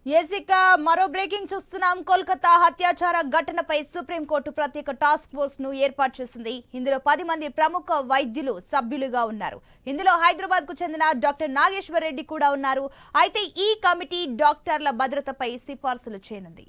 ఎసిక మరో బ్రేకింగ్ చూస్తున్నాం కోల్కతా హత్యాచార ఘటనపై సుప్రీంకోర్టు ప్రత్యేక టాస్క్ ఫోర్స్ ను ఏర్పాటు చేసింది ఇందులో పది మంది ప్రముఖ వైద్యులు సభ్యులుగా ఉన్నారు ఇందులో హైదరాబాద్ కు చెందిన డాక్టర్ నాగేశ్వర్ రెడ్డి కూడా ఉన్నారు అయితే ఈ కమిటీ డాక్టర్ల భద్రతపై సిఫార్సులు చేయనుంది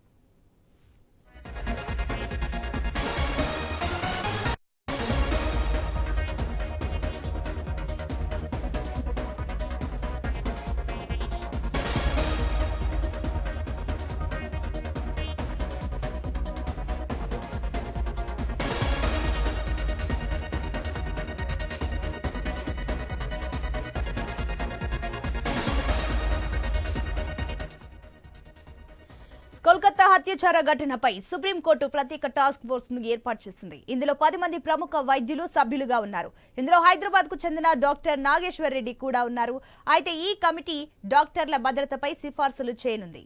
కోల్కతా హత్యాచార ఘటనపై సుప్రీంకోర్టు ప్రత్యేక టాస్క్ ఫోర్స్ ను ఏర్పాటు చేసింది ఇందులో పది మంది ప్రముఖ వైద్యులు సభ్యులుగా ఉన్నారు ఇందులో హైదరాబాద్ కు చెందిన డాక్టర్ నాగేశ్వర్ రెడ్డి కూడా ఉన్నారు అయితే ఈ కమిటీ డాక్టర్ల భద్రతపై సిఫార్సులు చేయనుంది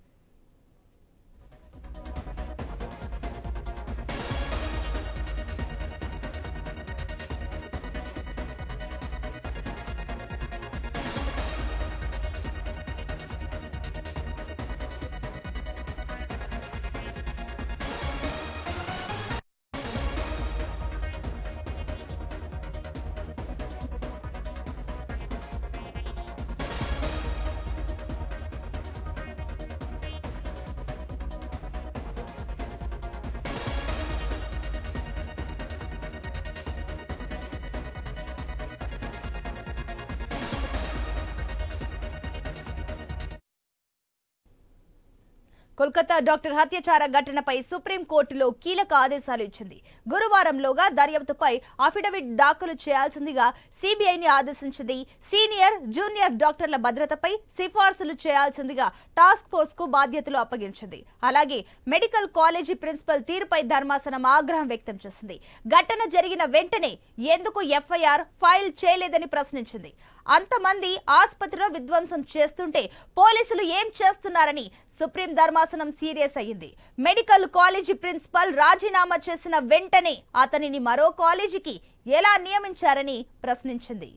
కోల్కతా డాక్టర్ హత్యాచార ఘటనపై సుప్రీంకోర్టులో కీలక ఆదేశాలు ఇచ్చింది గురువారంలోగా దర్యాప్తుపై అఫిడవిట్ దాఖలు చేయాల్సిందిగా సిబిఐని ఆదేశించింది సీనియర్ జూనియర్ డాక్టర్ల భద్రతపై సిఫార్సులు చేయాల్సిందిగా టాస్క్ ఫోర్స్ కు బాధ్యతలు అప్పగించింది అలాగే మెడికల్ కాలేజీ ప్రిన్సిపల్ తీరుపై ధర్మాసనం ఆగ్రహం వ్యక్తం చేసింది ఘటన జరిగిన వెంటనే ఎందుకు ఎఫ్ఐఆర్ ఫైల్ చేయలేదని ప్రశ్నించింది అంతమంది ఆసుపత్రిలో విధ్వంసం చేస్తుంటే పోలీసులు ఏం చేస్తున్నారని సుప్రీం ధర్మాసనం సీరియస్ అయ్యింది మెడికల్ కాలేజీ ప్రిన్సిపల్ రాజీనామా చేసిన వెంటనే అతనిని మరో కాలేజీకి ఎలా నియమించారని ప్రశ్నించింది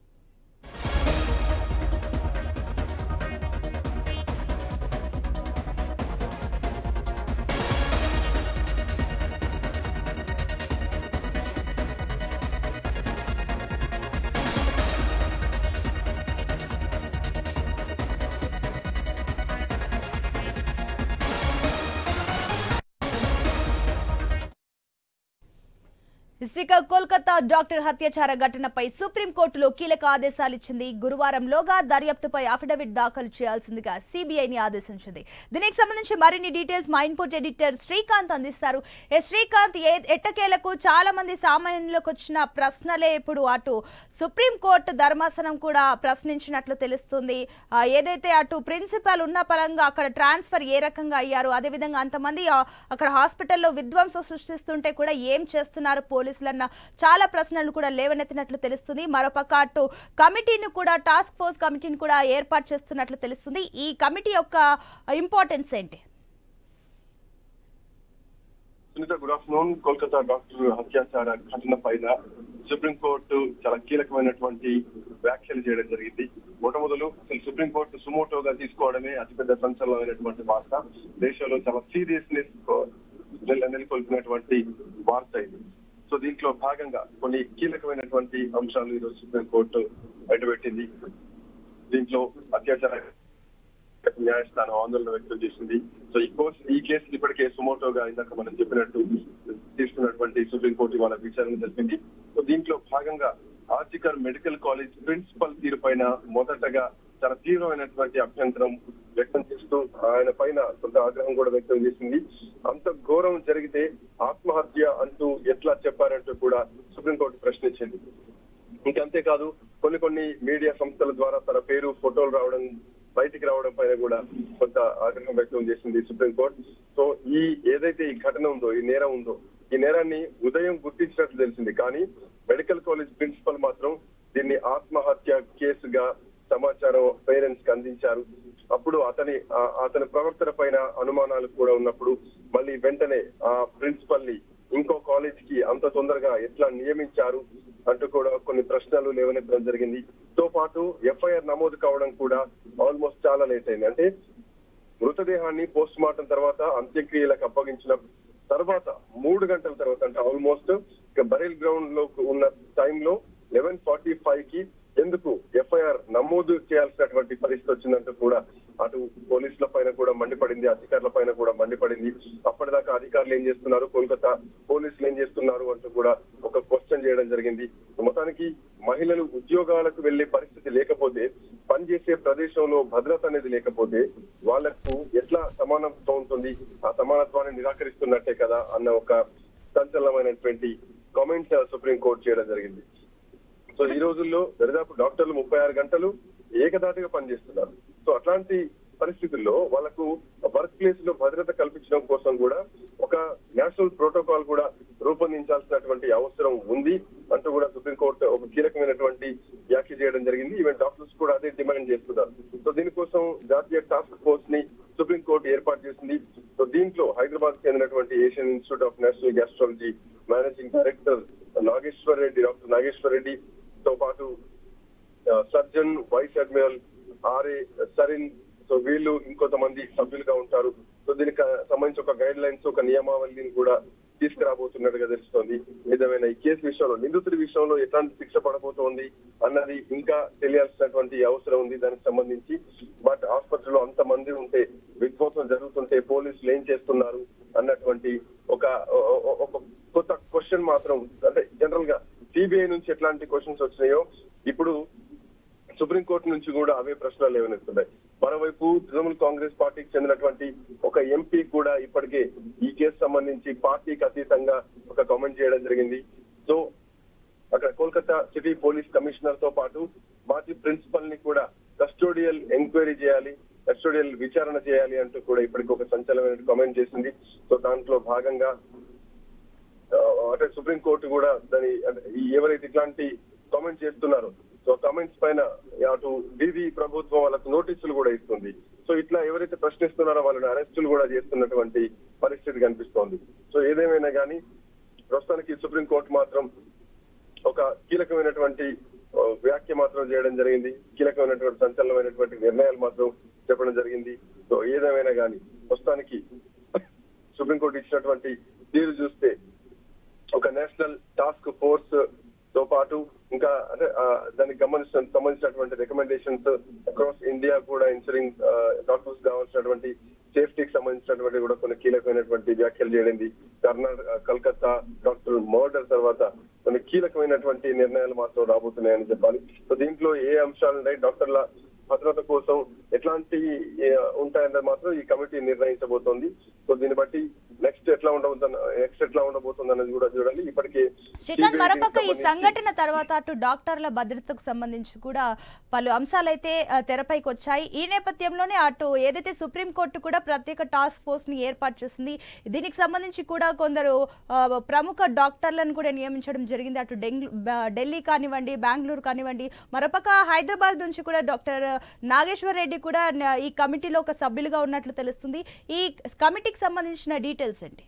ఇక కోల్కతా డాక్టర్ హత్యాచార ఘటనపై సుప్రీంకోర్టులో కీలక ఆదేశాలు ఇచ్చింది గురువారంలోగా దర్యాప్తుపై అఫిడవిట్ దాఖలు చేయాల్సిందిగా సిబిఐని ఆదేశించింది దీనికి సంబంధించి మరిన్ని డీటెయిల్స్ మా ఇన్పుట్ ఎడిటర్ శ్రీకాంత్ అందిస్తారు ఏ శ్రీకాంత్ ఏ ఎట్టకేలకు చాలా మంది సామాన్యులకు వచ్చిన ప్రశ్నలే ఇప్పుడు అటు సుప్రీంకోర్టు ధర్మాసనం కూడా ప్రశ్నించినట్లు తెలుస్తుంది ఆ, ఏదైతే అటు ప్రిన్సిపల్ ఉన్న పరంగా అక్కడ ట్రాన్స్ఫర్ ఏ రకంగా అయ్యారు అదేవిధంగా అంతమంది ఆ, అక్కడ హాస్పిటల్లో విధ్వంసం సృష్టిస్తుంటే కూడా ఏం చేస్తున్నారు పోలీసులన్న చాలా ప్రశ్నలు కూడా లేవనెత్తినట్లు తెలుస్తుంది మరోపక్క అటు కమిటీని కూడా టాస్క్ ఫోర్స్ కమిటీని కూడా ఏర్పాటు చేస్తున్నట్లు తెలుస్తుంది ఈ కమిటీ యొక్క ఇంపార్టెన్స్ ఏంటి Sunitha good afternoon Kolkata doctor హత్యాచార ఘటన పైన సుప్రీంకోర్టు చాలా కీలకమైనటువంటి వ్యాఖ్యలు చేయడం జరిగింది మొట్టమొదలు అసలు సుప్రీంకోర్టు సుమోటోగా తీసుకోవడమే అతిపెద్ద సంచలనమైనటువంటి వార్త దేశంలో చాలా సీరియస్నెస్ నెలకొల్పినటువంటి వార్త ఇది సో దీంట్లో భాగంగా కొన్ని కీలకమైనటువంటి అంశాలు ఈరోజు సుప్రీంకోర్టు బయటపెట్టింది దీంట్లో అత్యాచార న్యాయస్థానం ఆందోళన వ్యక్తం చేసింది సో ఈ కోర్స్ ఈ కేసు ఇప్పటికే సుమోటోగా ఇందాక మనం చెప్పినట్టు తీసుకున్నటువంటి సుప్రీంకోర్టు ఇవాళ విచారణ జరిపింది సో దీంట్లో భాగంగా ఆర్జికర్ మెడికల్ కాలేజ్ ప్రిన్సిపల్ తీరు పైన మొదటగా చాలా తీవ్రమైనటువంటి అభ్యంతరం వ్యక్తం చేస్తూ ఆయన పైన కొంత ఆగ్రహం కూడా వ్యక్తం చేసింది అంత ఘోరం జరిగితే ఆత్మహత్య అంటూ ఎట్లా చెప్పారంటూ కూడా సుప్రీంకోర్టు ప్రశ్నించింది ఇంకంతేకాదు కొన్ని కొన్ని మీడియా సంస్థల ద్వారా తన పేరు ఫోటోలు రావడం బయటికి రావడం పైన కూడా కొంత ఆగ్రహం వ్యక్తం చేసింది సుప్రీంకోర్టు సో ఈ ఏదైతే ఈ ఘటన ఉందో ఈ నేరం ఉందో ఈ నేరాన్ని ఉదయం గుర్తించినట్లు తెలిసింది కానీ మెడికల్ కాలేజ్ ప్రిన్సిపల్ మాత్రం దీన్ని ఆత్మహత్య కేసుగా సమాచారం పేరెంట్స్ కి అందించారు అప్పుడు అతని ఆ- అతని ప్రవర్తన పైన అనుమానాలు కూడా ఉన్నప్పుడు మళ్ళీ వెంటనే ఆ ప్రిన్సిపల్ ని ఇంకో కాలేజ్ కి అంత తొందరగా ఎట్లా నియమించారు అంటూ కూడా కొన్ని ప్రశ్నలు లేవనెత్తడం జరిగింది తో పాటు ఎఫ్ఐఆర్ నమోదు కావడం కూడా ఆల్మోస్ట్ చాలా లేట్ అయింది అంటే మృతదేహాన్ని పోస్ట్ మార్టం తర్వాత అంత్యక్రియలకు అప్పగించిన తర్వాత మూడు గంటల తర్వాత అంటే ఆల్మోస్ట్ ఇక బరేల్ గ్రౌండ్ లో ఉన్న టైంలో లెవెన్ ఫార్టీ ఫైవ్ కి ఎందుకు ఎఫ్ఐఆర్ నమోదు చేయాల్సినటువంటి పరిస్థితి వచ్చిందంటూ కూడా అటు పోలీసుల పైన కూడా మండిపడింది అధికారుల పైన కూడా మండిపడింది అప్పటిదాకా అధికారులు ఏం చేస్తున్నారు కోల్కతా పోలీసులు ఏం చేస్తున్నారు అంటూ కూడా ఒక క్వశ్చన్ చేయడం జరిగింది మొత్తానికి మహిళలు ఉద్యోగాలకు వెళ్లే పరిస్థితి లేకపోతే పనిచేసే ప్రదేశంలో భద్రత అనేది లేకపోతే వాళ్లకు ఎట్లా సమానత్వం ఉంటుంది ఆ సమానత్వాన్ని నిరాకరిస్తున్నట్టే కదా అన్న ఒక సంచలనమైనటువంటి కామెంట్స్ సుప్రీం కోర్టు చేయడం జరిగింది సో ఈ రోజుల్లో దరిదాపు డాక్టర్లు ముప్పై ఆరు గంటలు ఏకదాటిగా పనిచేస్తున్నారు సో అట్లాంటి పరిస్థితుల్లో వాళ్ళకు వర్క్ ప్లేస్ లో భద్రత కల్పించడం కోసం కూడా ఒక నేషనల్ ప్రోటోకాల్ కూడా రూపొందించాల్సినటువంటి అవసరం ఉంది అంటూ కూడా సుప్రీంకోర్టు ఒక కీలకమైనటువంటి వ్యాఖ్య చేయడం జరిగింది ఈవెన్ డాక్టర్స్ కూడా అదే డిమాండ్ చేస్తున్నారు సో దీనికోసం జాతీయ టాస్క్ ఫోర్స్ ని సుప్రీంకోర్టు ఏర్పాటు చేసింది సో దీంట్లో హైదరాబాద్ చెందినటువంటి Asian institute of national gastrology managing director Nageshwar Reddy doctor Nageshwar Reddy తో పాటు surgeon vice admiral RA Sarin so వీళ్ళు ఇంకొంతమంది సభ్యులుగా ఉంటారు సో దీనికి సంబంధించి ఒక గైడ్ లైన్స్ ఒక నియమావళిని కూడా తీసుకురాబోతున్నట్టుగా తెలుస్తోంది ఏదేమైనా ఈ కేసు విషయంలో నిందితుడి విషయంలో ఎట్లాంటి శిక్ష పడబోతోంది అన్నది ఇంకా తెలియాల్సినటువంటి అవసరం ఉంది దానికి సంబంధించి బట్ ఆసుపత్రిలో అంత మంది ఉంటే విధ్వంసం జరుగుతుంటే పోలీసులు ఏం చేస్తున్నారు అన్నటువంటి ఒక ఒక కొత్త క్వశ్చన్ మాత్రం అంటే జనరల్ గా సిబిఐ నుంచి ఎట్లాంటి క్వశ్చన్స్ వచ్చినాయో ఇప్పుడు సుప్రీంకోర్టు నుంచి కూడా అవే ప్రశ్నలు లేవనెత్తున్నాయి మరోవైపు తృణమూల్ కాంగ్రెస్ పార్టీకి చెందినటువంటి ఒక ఎంపీ కూడా ఇప్పటికే ఈ కేసు సంబంధించి పార్టీకి అతీతంగా ఒక కామెంట్ చేయడం జరిగింది సో అక్కడ కోల్కతా సిటీ పోలీస్ కమిషనర్ తో పాటు మాజీ ప్రిన్సిపల్ ని కూడా కస్టోడియల్ ఎంక్వైరీ చేయాలి కస్టోడియల్ విచారణ చేయాలి అంటూ కూడా ఇప్పటికి ఒక సంచలనమైన కామెంట్ చేసింది సో దాంట్లో భాగంగా అంటే సుప్రీంకోర్టు కూడా దాని ఎవరైతే ఇట్లాంటి కామెంట్ చేస్తున్నారో సో కామెంట్స్ పైన అటు డీజీ ప్రభుత్వం వాళ్ళకు నోటీసులు కూడా ఇస్తుంది సో ఇట్లా ఎవరైతే ప్రశ్నిస్తున్నారో వాళ్ళని అరెస్టులు కూడా చేస్తున్నటువంటి పరిస్థితి కనిపిస్తోంది సో ఏదేమైనా కానీ ప్రస్తుతానికి సుప్రీంకోర్టు మాత్రం ఒక కీలకమైనటువంటి వ్యాఖ్య మాత్రం చేయడం జరిగింది కీలకమైనటువంటి సంచలనమైనటువంటి నిర్ణయాలు మాత్రం చెప్పడం జరిగింది సో ఏదేమైనా కానీ ప్రస్తుతానికి సుప్రీంకోర్టు ఇచ్చినటువంటి తీరు చూస్తే ఒక నేషనల్ టాస్క్ ఫోర్స్ తో పాటు ఇంకా అంటే దానికి గమనించిన సంబంధించినటువంటి రికమెండేషన్స్ అక్రాస్ ఇండియా కూడా ఇన్సూరింగ్ డాక్టర్స్ కావాల్సినటువంటి సేఫ్టీకి సంబంధించినటువంటి కూడా కొన్ని కీలకమైనటువంటి వ్యాఖ్యలు చేయడింది కర్ణాటక కల్కత్తా డాక్టర్ మర్డర్ తర్వాత కొన్ని కీలకమైనటువంటి నిర్ణయాలు మాత్రం రాబోతున్నాయని చెప్పాలి సో దీంట్లో ఏ అంశాలు ఉన్నాయి డాక్టర్ల భద్రత కోసం ఎట్లాంటి ఉంటాయన్నది మాత్రం ఈ కమిటీ నిర్ణయించబోతోంది సో దీన్ని బట్టి నెక్స్ట్ ఎట్లా ఉండబోతుంది నెక్స్ట్ ఎట్లా ఉండబోతుంది అన్నది కూడా చూడాలి ఇప్పటికే శ్రీకాంత్ మరోపక్క ఈ సంఘటన తర్వాత అటు డాక్టర్ల భద్రతకు సంబంధించి కూడా పలు అంశాలైతే తెరపైకి వచ్చాయి ఈ నేపథ్యంలోనే అటు ఏదైతే సుప్రీంకోర్టు కూడా ప్రత్యేక టాస్క్ ఫోర్స్ ని ఏర్పాటు చేసింది దీనికి సంబంధించి కూడా కొందరు ప్రముఖ డాక్టర్లను కూడా నియమించడం జరిగింది అటు ఢిల్లీ కానివ్వండి బెంగళూరు కానివ్వండి మరోపక్క హైదరాబాద్ నుంచి కూడా డాక్టర్ నాగేశ్వర్ రెడ్డి కూడా ఈ కమిటీలో ఒక సభ్యులుగా ఉన్నట్లు తెలుస్తుంది ఈ కమిటీకి సంబంధించిన డీటెయిల్స్ ఏంటి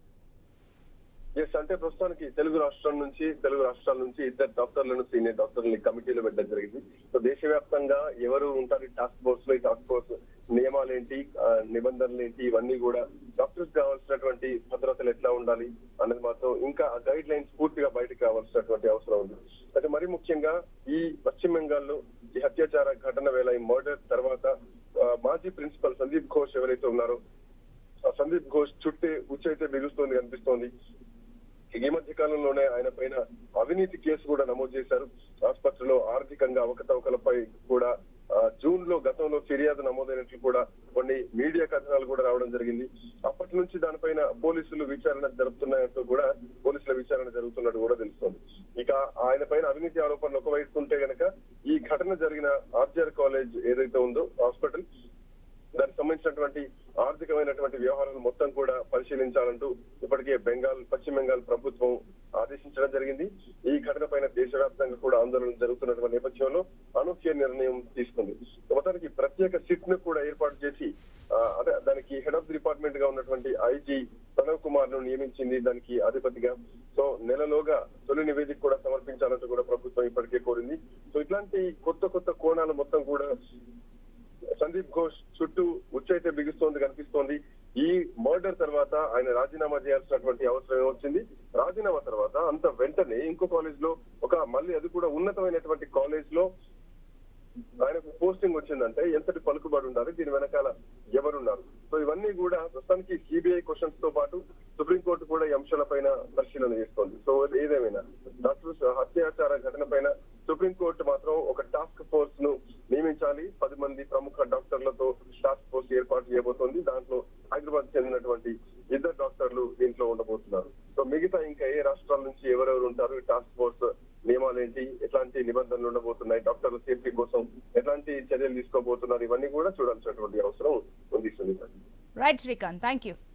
ఎస్ అంటే ప్రస్తుతానికి తెలుగు రాష్ట్రం నుంచి తెలుగు రాష్ట్రాల నుంచి ఇద్దరు డాక్టర్లను సీనియర్ డాక్టర్లని కమిటీలో పెట్టడం జరిగింది సో దేశవ్యాప్తంగా ఎవరు ఉంటారు ఈ టాస్క్ ఫోర్స్ లో ఈ టాస్క్ ఫోర్స్ నియమాలు ఏంటి నిబంధనలు ఏంటి ఇవన్నీ కూడా డాక్టర్స్ కావాల్సినటువంటి భద్రతలు ఎట్లా ఉండాలి అన్నది మాత్రం ఇంకా ఆ గైడ్ లైన్స్ పూర్తిగా బయటకు రావాల్సినటువంటి అవసరం ఉంది అయితే మరి ముఖ్యంగా ఈ పశ్చిమ బెంగాల్లో ఈ అత్యాచార ఘటన వేళ ఈ మర్డర్ తర్వాత మాజీ ప్రిన్సిపల్ సందీప్ ఘోష్ ఎవరైతే ఉన్నారో ఆ సందీప్ ఘోష్ చుట్టే ఉచ్చైతే బిగుస్తోంది కనిపిస్తోంది ఈ మధ్య కాలంలోనే ఆయన పైన అవినీతి కేసు కూడా నమోదు చేశారు ఆసుపత్రిలో ఆర్థికంగా అవకతవకలపై కూడా జూన్ లో గతంలో ఫిర్యాదు నమోదైనట్లు కూడా కొన్ని మీడియా కథనాలు కూడా రావడం జరిగింది అప్పటి నుంచి దానిపైన పోలీసులు విచారణ జరుపుతున్నాయంటూ కూడా పోలీసుల విచారణ జరుగుతున్నట్టు కూడా తెలుస్తోంది ఇక ఆయన పైన అవినీతి ఆరోపణలు ఒకవైపు ఉంటే గనక ఈ ఘటన జరిగిన ఆర్జర్ కాలేజ్ ఏదైతే ఉందో హాస్పిటల్ దానికి సంబంధించినటువంటి ఆర్థికమైనటువంటి వ్యవహారాలు మొత్తం కూడా పరిశీలించాలంటూ ఇప్పటికే బెంగాల్ పశ్చిమ బెంగాల్ ప్రభుత్వం ఆదేశించడం జరిగింది ఈ ఘటన పైన దేశవ్యాప్తంగా కూడా ఆందోళన జరుగుతున్నటువంటి నేపథ్యంలో అనూహ్య నిర్ణయం తీసుకుంది మొత్తానికి ప్రత్యేక సిట్ ను కూడా ఏర్పాటు చేసి అదే దానికి హెడ్ ఆఫ్ ది డిపార్ట్మెంట్ గా ఉన్నటువంటి ఐజీ ప్రణవ్ కుమార్ ను నియమించింది దానికి అధిపతిగా సో నెలలోగా తొలి నివేదిక కూడా సమర్పించాలంటూ కూడా ప్రభుత్వం ఇప్పటికే కోరింది సో ఇట్లాంటి కొత్త కొత్త కోణాలు మొత్తం కూడా సందీప్ ఘోష్ చుట్టూ ఉచ్చైతే బిగుస్తోంది కనిపిస్తోంది ఈ మర్డర్ తర్వాత ఆయన రాజీనామా చేయాల్సినటువంటి అవసరం వచ్చింది రాజీనామా తర్వాత అంత వెంటనే ఇంకో కాలేజ్ లో ఒక మళ్ళీ అది కూడా ఉన్నతమైనటువంటి కాలేజ్ లో ఆయనకు పోస్టింగ్ వచ్చిందంటే ఎంతటి పలుకుబడి ఉండాలి దీని వెనకాల ఎవరున్నారు సో ఇవన్నీ కూడా ప్రస్తుతానికి సిబిఐ క్వశ్చన్స్ తో పాటు సుప్రీంకోర్టు కూడా ఈ అంశాలపైన పరిశీలన చేస్తోంది సో ఏదేమైనా డాక్టర్ హత్యాచార ఘటన పైన సుప్రీంకోర్టు మాత్రం ఒక టాస్క్ ఫోర్స్ ను నియమించాలి పది మంది ప్రముఖ డాక్టర్లతో టాస్క్ ఫోర్స్ ఏర్పాటు చేయబోతోంది దాంట్లో హైదరాబాద్ చెందినటువంటి ఇద్దరు డాక్టర్లు దీంట్లో ఉండబోతున్నారు సో మిగతా ఇంకా ఏ రాష్ట్రాల నుంచి ఎవరెవరు ఉంటారు ఈ టాస్క్ ఫోర్స్ నియమాలు ఏంటి ఎట్లాంటి నిబంధనలు ఉండబోతున్నాయి డాక్టర్ల సేఫ్టీ కోసం ఎట్లాంటి చర్యలు తీసుకోబోతున్నారు ఇవన్నీ కూడా చూడాల్సినటువంటి అవసరం ఉంది Sunitha right Srikanth thank you